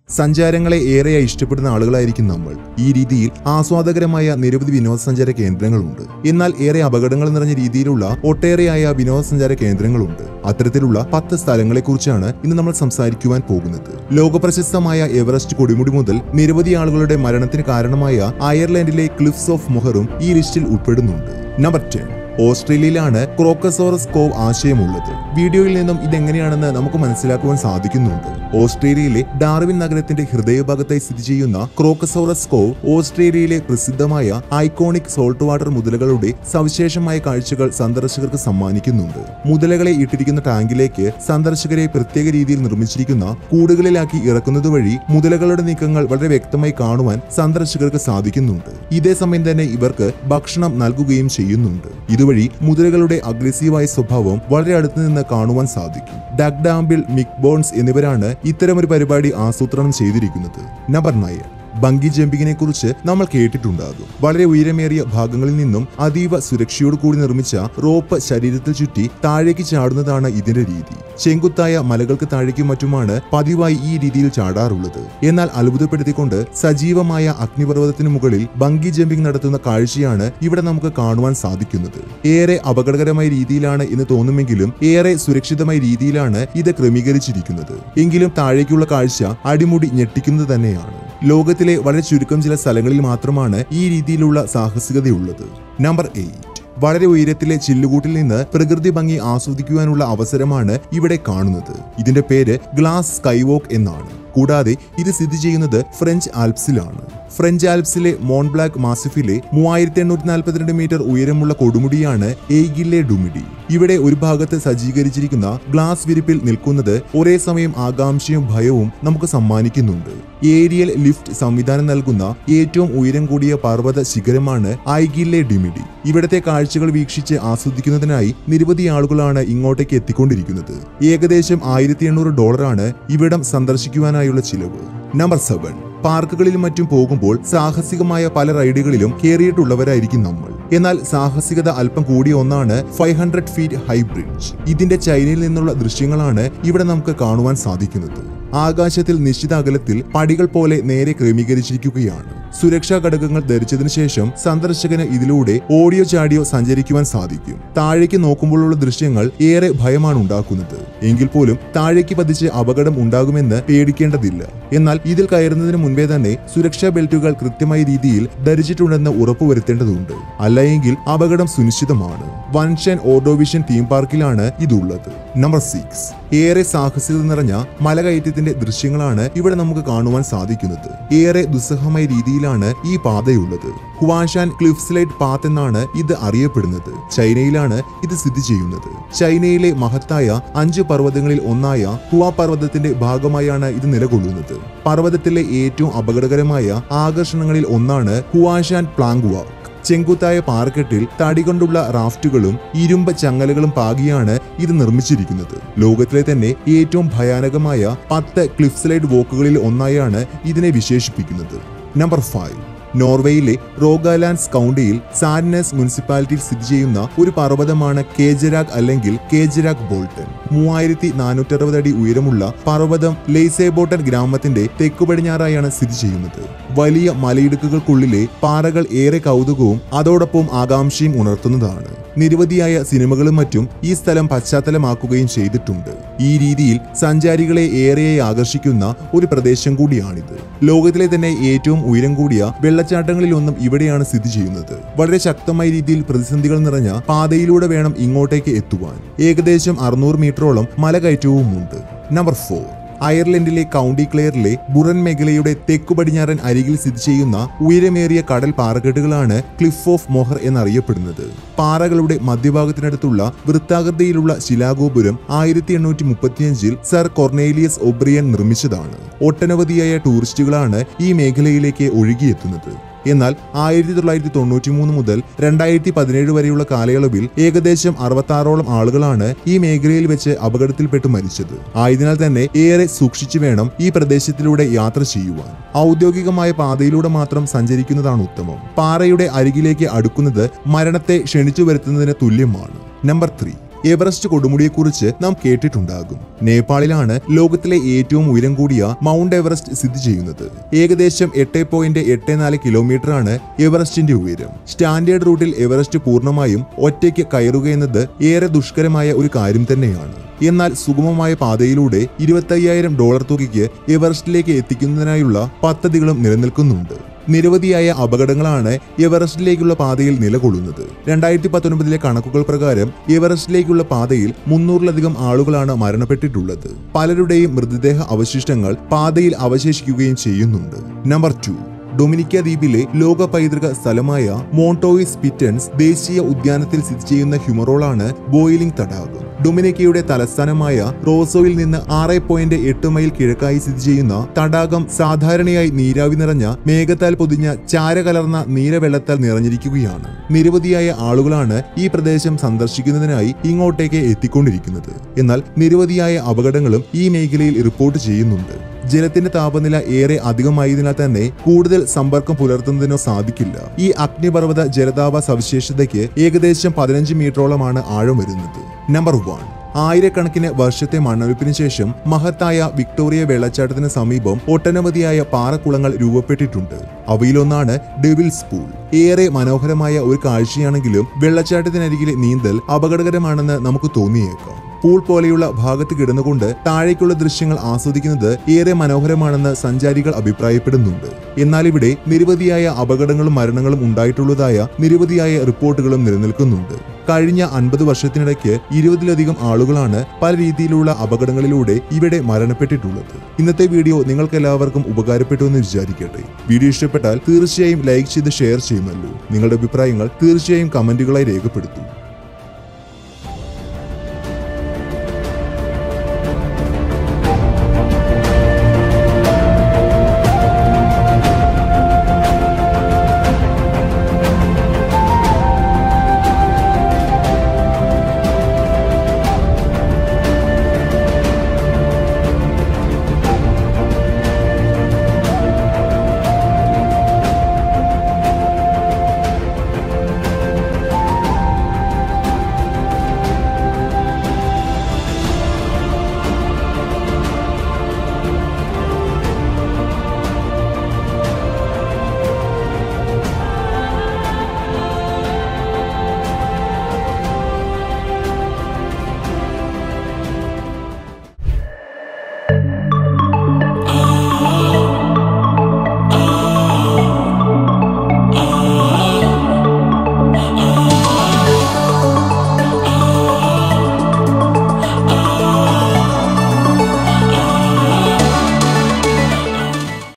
സഞ്ചാരങ്ങളെ ഏറെയായി ഇഷ്ടപ്പെടുന്ന ആളുകളായിരിക്കും നമ്മൾ ഈ രീതിയിൽ ആസ്വാദകരമായ നിരവധി വിനോദസഞ്ചാര കേന്ദ്രങ്ങളുണ്ട് എന്നാൽ ഏറെ അപകടങ്ങൾ നിറഞ്ഞ രീതിയിലുള്ള ഒട്ടേറെയായ വിനോദസഞ്ചാര കേന്ദ്രങ്ങളുണ്ട് അത്തരത്തിലുള്ള പത്ത് സ്ഥലങ്ങളെക്കുറിച്ചാണ് ഇന്ന് നമ്മൾ സംസാരിക്കുവാൻ പോകുന്നത് ലോകപ്രശസ്തമായ എവറസ്റ്റ് കൊടുമുടി മുതൽ നിരവധി ആളുകളുടെ മരണത്തിന് കാരണമായ അയർലൻഡിലെ ക്ലിഫ്സ് ഓഫ് മൊഹറും ഈ ലിസ്റ്റിൽ ഉൾപ്പെടുന്നുണ്ട് നമ്പർ ടെൻ ഓസ്ട്രേലിയയിലാണ് ക്രോക്കസോറസ് കോവ് ആശയമുള്ളത് വീഡിയോയിൽ നിന്നും ഇതെങ്ങനെയാണെന്ന് നമുക്ക് മനസ്സിലാക്കുവാൻ സാധിക്കുന്നുണ്ട് ഓസ്ട്രേലിയയിലെ ഡാർവിൻ നഗരത്തിന്റെ ഹൃദയഭാഗത്തായി സ്ഥിതി ചെയ്യുന്ന ക്രോക്കസോറസ് കോവ് ഓസ്ട്രേലിയയിലെ പ്രസിദ്ധമായ ഐക്കോണിക് സോൾട്ട് വാട്ടർ മുതലകളുടെ സവിശേഷമായ കാഴ്ചകൾ സന്ദർശകർക്ക് സമ്മാനിക്കുന്നുണ്ട് മുതലകളെ ഇട്ടിരിക്കുന്ന ടാങ്കിലേക്ക് സന്ദർശകരെ പ്രത്യേക രീതിയിൽ നിർമ്മിച്ചിരിക്കുന്ന കൂടുകളിലാക്കി ഇറക്കുന്നത് വഴി മുതലകളുടെ നീക്കങ്ങൾ വളരെ വ്യക്തമായി കാണുവാൻ സന്ദർശകർക്ക് സാധിക്കുന്നുണ്ട് ഇതേ സമയം തന്നെ ഇവർക്ക് ഭക്ഷണം നൽകുകയും ചെയ്യുന്നുണ്ട് ഇതുവഴി മുതലകളുടെ അഗ്രസീവായ സ്വഭാവം വളരെ അടുത്ത് നിന്ന് കാണുവാൻ സാധിക്കും ഡഗ് ഡാംബിൾ മിക് ബോൺസ് എന്നിവരാണ് ഇത്തരമൊരു പരിപാടി ആസൂത്രണം ചെയ്തിരിക്കുന്നത് നമ്പർ നയൻ ബങ്കി ജമ്പിങ്ങിനെ കുറിച്ച് നമ്മൾ കേട്ടിട്ടുണ്ടാകും വളരെ ഉയരമേറിയ ഭാഗങ്ങളിൽ നിന്നും അതീവ സുരക്ഷയോട് കൂടി നിർമ്മിച്ച റോപ്പ് ശരീരത്തിൽ ചുറ്റി താഴേക്ക് ചാടുന്നതാണ് ഇതിന്റെ രീതി ചെങ്കുത്തായ മലകൾക്ക് താഴേക്കും മറ്റുമാണ് പതിവായി ഈ രീതിയിൽ ചാടാറുള്ളത് എന്നാൽ അത്ഭുതപ്പെടുത്തിക്കൊണ്ട് സജീവമായ അഗ്നിപർവ്വതത്തിന് മുകളിൽ ബങ്കി ജമ്പിംഗ് നടത്തുന്ന കാഴ്ചയാണ് ഇവിടെ നമുക്ക് കാണുവാൻ സാധിക്കുന്നത് ഏറെ അപകടകരമായ രീതിയിലാണ് എന്ന് തോന്നുമെങ്കിലും ഏറെ സുരക്ഷിതമായ രീതിയിലാണ് ഇത് ക്രമീകരിച്ചിരിക്കുന്നത് എങ്കിലും താഴേക്കുള്ള കാഴ്ച അടിമുടി ഞെട്ടിക്കുന്നത് തന്നെയാണ് ലോകത്തിലെ വളരെ ചുരുക്കം ചില സ്ഥലങ്ങളിൽ മാത്രമാണ് ഈ രീതിയിലുള്ള സാഹസികതയുള്ളത് നമ്പർ എയ്റ്റ് വളരെ ഉയരത്തിലെ ചില്ലുകൂട്ടിൽ നിന്ന് പ്രകൃതി ഭംഗി ആസ്വദിക്കുവാനുള്ള അവസരമാണ് ഇവിടെ കാണുന്നത് ഇതിന്റെ പേര് ഗ്ലാസ് സ്കൈവോക്ക് എന്നാണ് കൂടാതെ ഇത് സ്ഥിതി ചെയ്യുന്നത് ഫ്രഞ്ച് ആൽപ്സിലാണ് ഫ്രഞ്ച് ആൽപ്സിലെ മോൺബ്ലാക്ക് മാസിഫിലെ മൂവായിരത്തി എണ്ണൂറ്റി നാൽപ്പത്തിരണ്ട് മീറ്റർ ഉയരമുള്ള കൊടുമുടിയാണ് എയ്ഗില്ലെ ഡുമിഡി ഇവിടെ ഒരു ഭാഗത്ത് സജ്ജീകരിച്ചിരിക്കുന്ന ഗ്ലാസ് വിരിപ്പിൽ നിൽക്കുന്നത് ഒരേ സമയം ആകാംക്ഷയും ഭയവും നമുക്ക് സമ്മാനിക്കുന്നുണ്ട് ഏരിയൽ ലിഫ്റ്റ് സംവിധാനം നൽകുന്ന ഏറ്റവും ഉയരം കൂടിയ പർവ്വത ശിഖരമാണ് ഐഗില്ലെ ഡിമിഡി ഇവിടത്തെ കാഴ്ചകൾ വീക്ഷിച്ച് ആസ്വദിക്കുന്നതിനായി നിരവധി ആളുകളാണ് ഇങ്ങോട്ടേക്ക് എത്തിക്കൊണ്ടിരിക്കുന്നത് ഏകദേശം ആയിരത്തി എണ്ണൂറ് ഡോളറാണ് ഇവിടം സന്ദർശിക്കുവാനായുള്ള ചിലവ് നമ്പർ സെവൻ പാർക്കുകളിലും മറ്റും പോകുമ്പോൾ സാഹസികമായ പല റൈഡുകളിലും കയറിയിട്ടുള്ളവരായിരിക്കും നമ്മൾ എന്നാൽ സാഹസികത അല്പം കൂടിയ ഒന്നാണ് five hundred feet high bridge ഇതിന്റെ ചൈനയിൽ നിന്നുള്ള ദൃശ്യങ്ങളാണ് ഇവിടെ നമുക്ക് കാണുവാൻ സാധിക്കുന്നത് ആകാശത്തിൽ നിശ്ചിത അകലത്തിൽ പടികൾ പോലെ നേരെ ക്രമീകരിച്ചിരിക്കുകയാണ് സുരക്ഷാ ഘടകങ്ങൾ ധരിച്ചതിനു ശേഷം സന്ദർശകന് ഇതിലൂടെ ഓടിയോ ചാടിയോ സഞ്ചരിക്കുവാൻ സാധിക്കും താഴേക്ക് നോക്കുമ്പോഴുള്ള ദൃശ്യങ്ങൾ ഏറെ ഭയമാണ് ഉണ്ടാക്കുന്നത് എങ്കിൽ പോലും താഴേക്ക് പതിച്ച് അപകടം ഉണ്ടാകുമെന്ന് പേടിക്കേണ്ടതില്ല എന്നാൽ ഇതിൽ കയറുന്നതിന് മുൻപേ തന്നെ സുരക്ഷാ ബെൽറ്റുകൾ കൃത്യമായ രീതിയിൽ ധരിച്ചിട്ടുണ്ടെന്ന് ഉറപ്പുവരുത്തേണ്ടതുണ്ട് അല്ലയെങ്കിൽ അപകടം സുനിശ്ചിതമാണ് വൻഷൻ ഓർഡോവിഷൻ തീം പാർക്കിലാണ് ഇതുള്ളത് നമ്പർ സിക്സ് ഏറെ സാഹസികത നിറഞ്ഞ മലകയറ്റത്തിന്റെ ദൃശ്യങ്ങളാണ് ഇവിടെ നമുക്ക് കാണുവാൻ സാധിക്കുന്നത് ഏറെ ദുസ്സഹമായ രീതിയിലാണ് ഈ പാതയുള്ളത് ഹുവാഷാൻ ക്ലിഫ്സ്ലൈറ്റ് പാത്ത് എന്നാണ് ഇത് അറിയപ്പെടുന്നത് ചൈനയിലാണ് ഇത് സ്ഥിതി ചെയ്യുന്നത് ചൈനയിലെ മഹത്തായ അഞ്ച് പർവ്വതങ്ങളിൽ ഒന്നായ ഹുവ പർവ്വതത്തിന്റെ ഭാഗമായാണ് ഇത് നിലകൊള്ളുന്നത് പർവ്വതത്തിലെ ഏറ്റവും അപകടകരമായ ആകർഷണങ്ങളിൽ ഒന്നാണ് ഹുവാഷാൻ പ്ലാങ്കുവ ചെങ്കുത്തായ പാറക്കെട്ടിൽ തടി കൊണ്ടുള്ള റാഫ്റ്റുകളും ഇരുമ്പ് ചങ്ങലകളും പാകിയാണ് ഇത് നിർമ്മിച്ചിരിക്കുന്നത് ലോകത്തിലെ തന്നെ ഏറ്റവും ഭയാനകമായ പത്ത് ക്ലിഫ്സ്ലൈഡ് വോക്കുകളിൽ ഒന്നായാണ് ഇതിനെ വിശേഷിപ്പിക്കുന്നത് നമ്പർ ഫൈവ് നോർവേയിലെ റോഗാലാൻഡ്സ് കൗണ്ടിയിൽ സാരിനസ് മുനിസിപ്പാലിറ്റിയിൽ സ്ഥിതി ചെയ്യുന്ന ഒരു പർവ്വതമാണ് കേജരാഗ് അല്ലെങ്കിൽ കേജരാഗ് ബോൾട്ടൺ മൂവായിരത്തി നാനൂറ്റി അറുപത് അടി ഉയരമുള്ള പർവ്വതം ലെയ്സേബോട്ടൻ ഗ്രാമത്തിന്റെ തെക്കു പടിഞ്ഞാറായാണ് സ്ഥിതി ചെയ്യുന്നത് വലിയ മലയിടുക്കുകൾക്കുള്ളിലെ പാറകൾ ഏറെ കൗതുകവും അതോടൊപ്പം ആകാംക്ഷയും ഉണർത്തുന്നതാണ് നിരവധിയായ സിനിമകളും മറ്റും ഈ സ്ഥലം പശ്ചാത്തലമാക്കുകയും ചെയ്തിട്ടുണ്ട് ഈ രീതിയിൽ സഞ്ചാരികളെ ഏറെയായി ആകർഷിക്കുന്ന ഒരു പ്രദേശം കൂടിയാണിത് ലോകത്തിലെ തന്നെ ഏറ്റവും ഉയരം കൂടിയ വെള്ളച്ചാട്ടങ്ങളിലൊന്നും ഇവിടെയാണ് സ്ഥിതി ചെയ്യുന്നത് വളരെ ശക്തമായ രീതിയിൽ പ്രതിസന്ധികൾ നിറഞ്ഞ പാതയിലൂടെ വേണം ഇങ്ങോട്ടേക്ക് എത്തുവാൻ ഏകദേശം അറുന്നൂറ് മീറ്ററോളം മലകയറ്റവുമുണ്ട് നമ്പർ ഫോർ അയർലൻഡിലെ കൗണ്ടി ക്ലെയറിലെ ബുറൻ മേഖലയുടെ തെക്കു പടിഞ്ഞാറൻ അരികിൽ സ്ഥിതി ചെയ്യുന്ന ഉയരമേറിയ കടൽ പാറക്കെട്ടുകളാണ് ക്ലിഫ് ഓഫ് മൊഹർ എന്നറിയപ്പെടുന്നത് പാറകളുടെ മധ്യഭാഗത്തിനടുത്തുള്ള വൃത്താകൃതിയിലുള്ള ശിലാഗോപുരം ആയിരത്തി എണ്ണൂറ്റി മുപ്പത്തിയഞ്ചിൽ സർ കൊർണേലിയസ് ഒബ്രിയൻ നിർമ്മിച്ചതാണ് ഒട്ടനവധിയായ ടൂറിസ്റ്റുകളാണ് ഈ മേഖലയിലേക്ക് ഒഴുകിയെത്തുന്നത് എന്നാൽ ആയിരത്തി തൊള്ളായിരത്തി തൊണ്ണൂറ്റി മൂന്ന് മുതൽ രണ്ടായിരത്തി പതിനേഴ് വരെയുള്ള കാലയളവിൽ ഏകദേശം അറുപത്താറോളം ആളുകളാണ് ഈ മേഖലയിൽ വെച്ച് അപകടത്തിൽപ്പെട്ട് മരിച്ചത് ആയതിനാൽ തന്നെ ഏറെ സൂക്ഷിച്ചു വേണം ഈ പ്രദേശത്തിലൂടെ യാത്ര ചെയ്യുവാൻ ഔദ്യോഗികമായ പാതയിലൂടെ മാത്രം സഞ്ചരിക്കുന്നതാണ് ഉത്തമം പാറയുടെ അരികിലേക്ക് അടുക്കുന്നത് മരണത്തെ ക്ഷണിച്ചു വരുത്തുന്നതിന് തുല്യമാണ് നമ്പർ ത്രീ എവറസ്റ്റ് കൊടുമുടിയെക്കുറിച്ച് നാം കേട്ടിട്ടുണ്ടാകും നേപ്പാളിലാണ് ലോകത്തിലെ ഏറ്റവും ഉയരം കൂടിയ മൗണ്ട് എവറസ്റ്റ് സ്ഥിതി ചെയ്യുന്നത് ഏകദേശം എട്ട് പോയിന്റ് എട്ട് നാല് കിലോമീറ്റർ ആണ് എവറസ്റ്റിന്റെ ഉയരം സ്റ്റാൻഡേർഡ് റൂട്ടിൽ എവറസ്റ്റ് പൂർണ്ണമായും ഒറ്റയ്ക്ക് കയറുക എന്നത് ഏറെ ദുഷ്കരമായ ഒരു കാര്യം തന്നെയാണ് എന്നാൽ സുഗമമായ പാതയിലൂടെ ഇരുപത്തയ്യായിരം ഡോളർ തുകയ്ക്ക് എവറസ്റ്റിലേക്ക് എത്തിക്കുന്നതിനായുള്ള പദ്ധതികളും നിലനിൽക്കുന്നുണ്ട് നിരവധിയായ അപകടങ്ങളാണ് എവറസ്റ്റിലേക്കുള്ള പാതയിൽ നിലകൊള്ളുന്നത് രണ്ടായിരത്തി പത്തൊൻപതിലെ കണക്കുകൾ പ്രകാരം എവറസ്റ്റിലേക്കുള്ള പാതയിൽ മുന്നൂറിലധികം ആളുകളാണ് മരണപ്പെട്ടിട്ടുള്ളത് പലരുടെയും മൃതദേഹ അവശിഷ്ടങ്ങൾ പാതയിൽ അവശേഷിക്കുകയും ചെയ്യുന്നുണ്ട് നമ്പർ ടു ഡൊമിനിക്ക ദ്വീപിലെ ലോക പൈതൃക സ്ഥലമായ മോണ്ടോയിസ് പിറ്റൻസ് ദേശീയ ഉദ്യാനത്തിൽ സ്ഥിതി ചെയ്യുന്ന ഹ്യൂമറോളാണ് ബോയിലിംഗ് തടാകം ഡൊമിനിക്കയുടെ തലസ്ഥാനമായ റോസോയിൽ നിന്ന് ആറ് പോയിന്റ് എട്ട് മൈൽ കിഴക്കായി സ്ഥിതി ചെയ്യുന്ന തടാകം സാധാരണയായി നീരാവി നിറഞ്ഞ മേഘത്താൽ പൊതിഞ്ഞ ചാരകലർന്ന നീരവെള്ളത്താൽ നിറഞ്ഞിരിക്കുകയാണ് നിരവധിയായ ആളുകളാണ് ഈ പ്രദേശം സന്ദർശിക്കുന്നതിനായി ഇങ്ങോട്ടേക്ക് എത്തിക്കൊണ്ടിരിക്കുന്നത് എന്നാൽ നിരവധിയായ അപകടങ്ങളും ഈ മേഖലയിൽ റിപ്പോർട്ട് ചെയ്യുന്നുണ്ട് ജലത്തിന്റെ താപനില ഏറെ അധികമായതിനാൽ തന്നെ കൂടുതൽ സമ്പർക്കം പുലർത്തുന്നതിനോ സാധിക്കില്ല ഈ അഗ്നിപർവ്വത ജലതാപ സവിശേഷതയ്ക്ക് ഏകദേശം പതിനഞ്ച് മീറ്ററോളമാണ് ആഴം വരുന്നത് നമ്പർ വൺ ആയിരക്കണക്കിന് വർഷത്തെ മണ്ണൊലിപ്പിന് ശേഷം മഹത്തായ വിക്ടോറിയ വെള്ളച്ചാട്ടത്തിന് സമീപം ഒട്ടനവധിയായ പാറക്കുളങ്ങൾ രൂപപ്പെട്ടിട്ടുണ്ട് അവയിലൊന്നാണ് ഡെവിൽസ് പൂൾ ഏറെ മനോഹരമായ ഒരു കാഴ്ചയാണെങ്കിലും വെള്ളച്ചാട്ടത്തിനരികിലെ നീന്തൽ അപകടകരമാണെന്ന് നമുക്ക് തോന്നിയേക്കാം പൂൾ പോലെയുള്ള ഭാഗത്ത് കിടന്നുകൊണ്ട് താഴേക്കുള്ള ദൃശ്യങ്ങൾ ആസ്വദിക്കുന്നത് ഏറെ മനോഹരമാണെന്ന് സഞ്ചാരികൾ അഭിപ്രായപ്പെടുന്നുണ്ട് എന്നാൽ ഇവിടെ നിരവധിയായ അപകടങ്ങളും മരണങ്ങളും ഉണ്ടായിട്ടുള്ളതായ നിരവധിയായ റിപ്പോർട്ടുകളും നിലനിൽക്കുന്നുണ്ട് കഴിഞ്ഞ അൻപത് വർഷത്തിനിടയ്ക്ക് ഇരുപതിലധികം ആളുകളാണ് പല രീതിയിലുള്ള അപകടങ്ങളിലൂടെ ഇവിടെ മരണപ്പെട്ടിട്ടുള്ളത് ഇന്നത്തെ വീഡിയോ നിങ്ങൾക്ക് എല്ലാവർക്കും ഉപകാരപ്പെട്ടു എന്ന് വിചാരിക്കട്ടെ വീഡിയോ ഇഷ്ടപ്പെട്ടാൽ തീർച്ചയായും ലൈക്ക് ചെയ്ത് ഷെയർ ചെയ്യുമല്ലോ നിങ്ങളുടെ അഭിപ്രായങ്ങൾ തീർച്ചയായും കമന്റുകളായി രേഖപ്പെടുത്തൂ